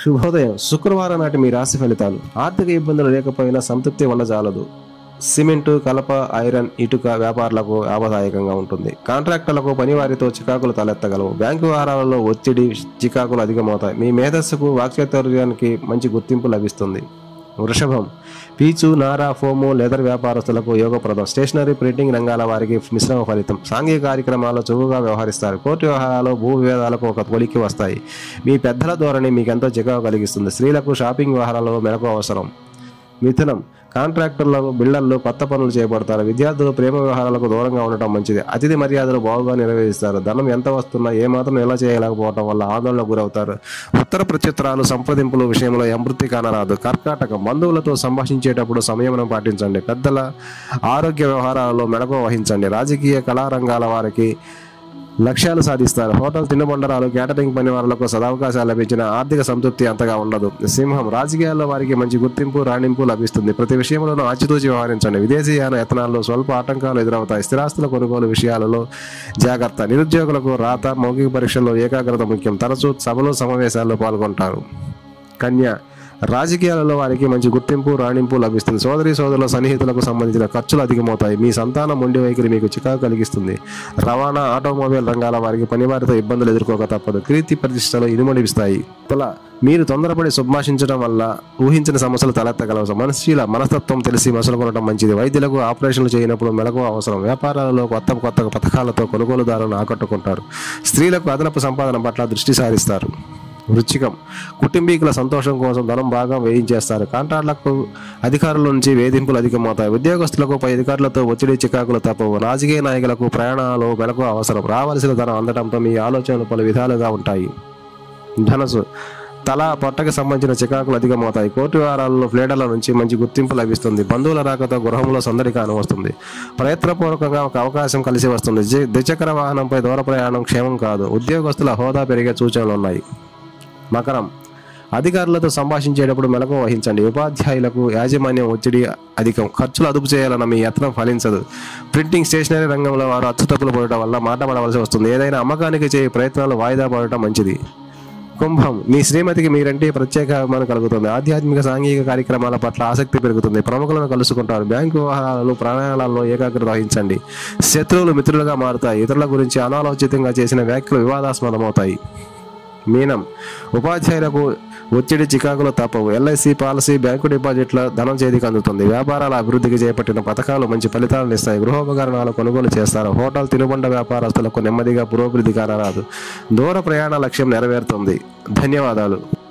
శుభోదయం శుక్రవారం నాటి మీ రాశి ఫలితాలు ఆర్థిక ఇబ్బందులు లేకపోయినా సంతృప్తి ఉండజాలదు సిమెంటు కలప ఐరన్ ఇటుక వ్యాపారులకు లాభదాయకంగా ఉంటుంది కాంట్రాక్టర్లకు పనివారితో చికాకులు తలెత్తగలవు బ్యాంకు వ్యవహారాలలో ఒత్తిడి చికాకులు అధికమవుతాయి మీ మేధస్సుకు వాక్చాతుర్యానికి మంచి గుర్తింపు లభిస్తుంది వృషభం పీచు నారా ఫోము లెదర్ వ్యాపారస్తులకు యోగప్రదం స్టేషనరీ ప్రింటింగ్ రంగాల వారికి మిశ్రమ ఫలితం సాంఘిక కార్యక్రమాల్లో చురుకుగా వ్యవహరిస్తారు కోర్టు వ్యవహారాలు భూ వివాదాలకు ఒక కొలికి వస్తాయి మీ పెద్దల ధోరణి మీకు ఎంతో చికాకు కలిగిస్తుంది స్త్రీలకు షాపింగ్ వ్యవహారాల్లో మెలకు అవసరం మిథునం కాంట్రాక్టర్లకు బిల్డర్లు కొత్త పనులు చేపడతారు విద్యార్థులు ప్రేమ వ్యవహారాలకు దూరంగా ఉండటం మంచిది అతిథి మర్యాదలు బాగుగా నిర్వహిస్తారు ధనం ఎంత వస్తున్నా ఏమాత్రం నిల్వ చేయలేకపోవడం వల్ల ఆందోళనకు గురవుతారు ఉత్తర ప్రత్యుత్తరాలు సంప్రదింపుల విషయంలో ఎంవృత్తి కానరాదు కర్కాటకం బంధువులతో సంభాషించేటప్పుడు సంయమనం పాటించండి పెద్దల ఆరోగ్య వ్యవహారాలలో మెడకు వహించండి రాజకీయ కళారంగాల వారికి లక్ష్యాలు సాధిస్తారు హోటల్ తినుబండరాలు క్యాటరింగ్ పని వారులకు సదావకాశాలు లభించిన ఆర్థిక సంతృప్తి అంతగా ఉండదు సింహం రాజకీయాల్లో వారికి మంచి గుర్తింపు రాణింపు లభిస్తుంది ప్రతి విషయంలోనూ ఆచితూచి వ్యవహరించండి విదేశీయాన యత్నాల్లో స్వల్ప ఆటంకాలు ఎదురవుతాయి స్థిరాస్తుల కొనుగోలు విషయాలలో జాగ్రత్త నిరుద్యోగులకు రాత మౌఖిక పరీక్షల్లో ఏకాగ్రత ముఖ్యం తరచూ సభలు సమావేశాల్లో పాల్గొంటారు కన్య రాజకీయాలలో వారికి మంచి గుర్తింపు రాణింపు లభిస్తుంది సోదరి సోదరుల సన్నిహితులకు సంబంధించిన ఖర్చులు అధికమవుతాయి మీ సంతానం మొండి వైఖరి మీకు చికాకు కలిగిస్తుంది రవాణా ఆటోమొబైల్ రంగాల వారికి పనివారితో ఇబ్బందులు ఎదుర్కోక తప్పదు కీర్తి ప్రతిష్టలు ఇనుమడిపిస్తాయి తుల మీరు తొందరపడి సుభాషించడం వల్ల ఊహించిన సమస్యలు తలెత్తగలవు మనుషుల మనస్తత్వం తెలిసి మసలుకొనడం మంచిది వైద్యులకు ఆపరేషన్లు చేయనప్పుడు మెలకు అవసరం వ్యాపారాలలో కొత్త కొత్త పథకాలతో కొనుగోలుదారులను ఆకట్టుకుంటారు స్త్రీలకు అదనపు సంపాదన పట్ల దృష్టి సారిస్తారు వృచ్చికం కుటుంబీకుల సంతోషం కోసం ధనం బాగా వేయించేస్తారు కాంట్రాక్టులకు అధికారుల నుంచి వేధింపులు అధికమవుతాయి ఉద్యోగస్తులకు పై అధికారులతో ఒత్తిడి చికాకులు తప్పవు రాజకీయ నాయకులకు ప్రయాణాలు మెలకు అవసరం రావాల్సిన ధనం అందడంతో మీ ఆలోచనలు పలు విధాలుగా ఉంటాయి ధనసు తల పొట్టకి సంబంధించిన చికాకులు అధికమవుతాయి కోర్టు వ్యవహారాలలో ఫ్లేడర్ల నుంచి మంచి గుర్తింపు లభిస్తుంది బంధువుల రాకతో గృహంలో సందడి కానవస్తుంది ప్రయత్నపూర్వకంగా ఒక అవకాశం కలిసి వస్తుంది జి- ద్విచక్ర వాహనంపై దూర ప్రయాణం క్షేమం కాదు ఉద్యోగస్తుల హోదా పెరిగే సూచనలు ఉన్నాయి మకరం అధికారులతో సంభాషించేటప్పుడు మెలకు వహించండి ఉపాధ్యాయులకు యాజమాన్యం ఒత్తిడి అధికం ఖర్చులు అదుపు చేయాలన్న మీ యత్నం ఫలించదు ప్రింటింగ్ స్టేషనరీ రంగంలో వారు అచ్చుతప్పులు పడటం వల్ల మాట పడవలసి వస్తుంది ఏదైనా అమ్మకానికి చేయ ప్రయత్నాలు వాయిదా పడటం మంచిది కుంభం మీ శ్రీమతికి మీరంటే ప్రత్యేక అభిమానం కలుగుతుంది ఆధ్యాత్మిక సాంఘిక కార్యక్రమాల పట్ల ఆసక్తి పెరుగుతుంది ప్రముఖులను కలుసుకుంటారు బ్యాంకు వ్యవహారాలు ప్రాణాయాలలో ఏకాగ్రత వహించండి శత్రువులు మిత్రులుగా మారుతాయి ఇతరుల గురించి అనాలోచితంగా చేసిన వ్యాఖ్యలు వివాదాస్పదమవుతాయి మీనం ఉపాధ్యాయులకు ఒత్తిడి చికాకులు తప్పవు ఎల్ఐసి పాలసీ బ్యాంకు డిపాజిట్ల ధనం చేతికి అందుతుంది వ్యాపారాల అభివృద్ధికి చేపట్టిన పథకాలు మంచి ఫలితాలను ఇస్తాయి గృహోపకరణాలు కొనుగోలు చేస్తారు హోటల్ తినుబండ వ్యాపారస్తులకు నెమ్మదిగా పురోభివృద్ధి కానరాదు దూర ప్రయాణ లక్ష్యం నెరవేరుతుంది ధన్యవాదాలు